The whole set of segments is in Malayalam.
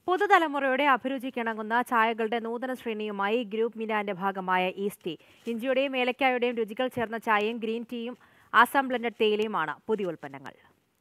പുതുതലമുറയുടെ അഭിരുചിക്കിണങ്ങുന്ന ചായകളുടെ നൂതന ശ്രേണിയുമായി ഗ്രൂപ്പ് മിലാന്റെ ഭാഗമായ ഈസ്റ്റ് ടീ ഇഞ്ചിയുടെയും ഏലക്കായുടെയും രുചികൾ ചേർന്ന ചായയും ഗ്രീൻ ടീയും ആസാം ബ്ലൻഡഡ് തേയിലയുമാണ് പുതിയ ഉൽപ്പന്നങ്ങൾ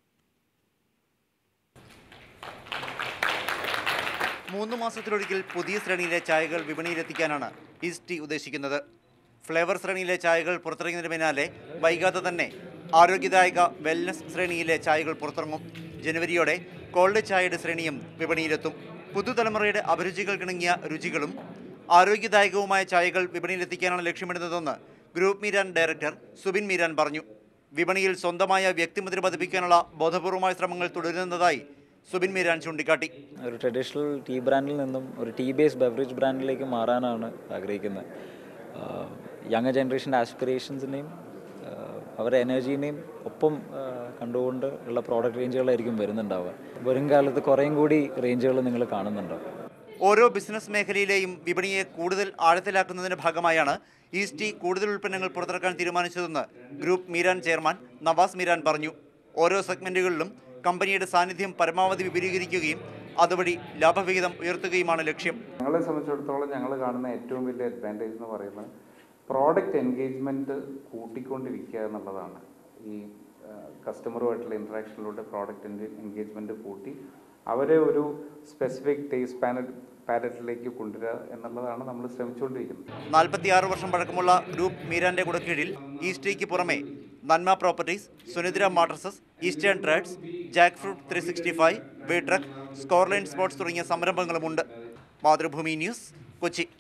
മൂന്ന് മാസത്തിലൊരിക്കൽ പുതിയ ശ്രേണിയിലെ ചായകൾ വിപണിയിലെത്തിക്കാനാണ് ഈസ്റ്റ് ടീ ഉദ്ദേശിക്കുന്നത് ഫ്ലേവർ ശ്രേണിയിലെ ചായകൾ പുറത്തിറങ്ങിയതിന് പിന്നാലെ വൈകാതെ തന്നെ ആരോഗ്യദായക വെൽനസ് ശ്രേണിയിലെ ചായകൾ പുറത്തിറങ്ങും ജനുവരിയോടെ കോൾഡ് ചായയുടെ ശ്രേണിയും വിപണിയിലെത്തും പുതുതലമുറയുടെ അഭിരുചികൾക്കിണങ്ങിയ രുചികളും ആരോഗ്യദായകവുമായ ചായകൾ വിപണിയിലെത്തിക്കാനാണ് ലക്ഷ്യമിടുന്നതെന്ന് ഗ്രൂപ്പ് മീരാൻ ഡയറക്ടർ സുബിൻ മീരാൻ പറഞ്ഞു വിപണിയിൽ സ്വന്തമായ വ്യക്തിമുദ്ര പതിപ്പിക്കാനുള്ള ബോധപൂർവമായ ശ്രമങ്ങൾ തുടരുന്നതായി സുബിൻ മീരാൻ ചൂണ്ടിക്കാട്ടി ഒരു ട്രഡീഷണൽ ടീ ബ്രാൻഡിൽ നിന്നും ഒരു ടീ ബേസ്ഡ് ബെവറേജ് ബ്രാൻഡിലേക്ക് മാറാനാണ് ആഗ്രഹിക്കുന്നത് യങ് ജനറേഷൻ്റെ ആസ്പിറേഷൻസിനെയും അവരുടെ എനർജീനെയും ഒപ്പം ആ, കണ്ടുകൊണ്ട് ഉള്ള പ്രോഡക്റ്റ് റേഞ്ചുകളായിരിക്കും വരുന്നുണ്ടാവുക വരും കാലത്ത് കുറേയും കൂടി റേഞ്ചുകൾ നിങ്ങൾ കാണുന്നുണ്ടാവും ഓരോ ബിസിനസ് മേഖലയിലെയും വിപണിയെ കൂടുതൽ ആഴത്തിലാക്കുന്നതിന്റെ ഭാഗമായാണ് ഈസ്റ്റ് ടീ കൂടുതൽ ഉൽപ്പന്നങ്ങൾ പുറത്തിറക്കാൻ തീരുമാനിച്ചതെന്ന് ഗ്രൂപ്പ് മീരാൻ ചെയർമാൻ നവാസ് മീരാൻ പറഞ്ഞു ഓരോ സെഗ്മെന്റുകളിലും കമ്പനിയുടെ സാന്നിധ്യം പരമാവധി വിപുലീകരിക്കുകയും അതുവഴി ലാഭവിഹിതം ഉയർത്തുകയുമാണ് ലക്ഷ്യം ഞങ്ങളെ സംബന്ധിച്ചിടത്തോളം ഞങ്ങൾ കാണുന്ന ഏറ്റവും വലിയ അഡ്വാൻറ്റേജ് എന്ന് പറയുന്നത് പ്രോഡക്റ്റ് എൻഗേജ്മെൻറ്റ് കൂട്ടിക്കൊണ്ടിരിക്കുക എന്നുള്ളതാണ് ഈ കസ്റ്റമറുമായിട്ടുള്ള ഇൻട്രാക്ഷനിലൂടെ പ്രോഡക്റ്റ് എൻഗേജ്മെൻറ്റ് കൂട്ടി അവരെ ഒരു സ്പെസിഫിക് ടേസ്റ്റ് പാനറ്റ് പാലറ്റിലേക്ക് കൊണ്ടുവരിക എന്നുള്ളതാണ് നമ്മൾ ശ്രമിച്ചുകൊണ്ടിരിക്കുന്നത് നാൽപ്പത്തിയാറ് വർഷം പഴക്കമുള്ള ഗ്രൂപ്പ് മീരാന്റെ കുടക്കീഴിൽ ഈസ്റ്റ് ടീക്ക് പുറമെ Nanma properties Sunidra mattresses eastern trades jackfruit three sixty five വീട്രക് സ്കോർലൈൻ സ്പോർട്സ് തുടങ്ങിയ സംരംഭങ്ങളുമുണ്ട് മാതൃഭൂമി ന്യൂസ് കൊച്ചി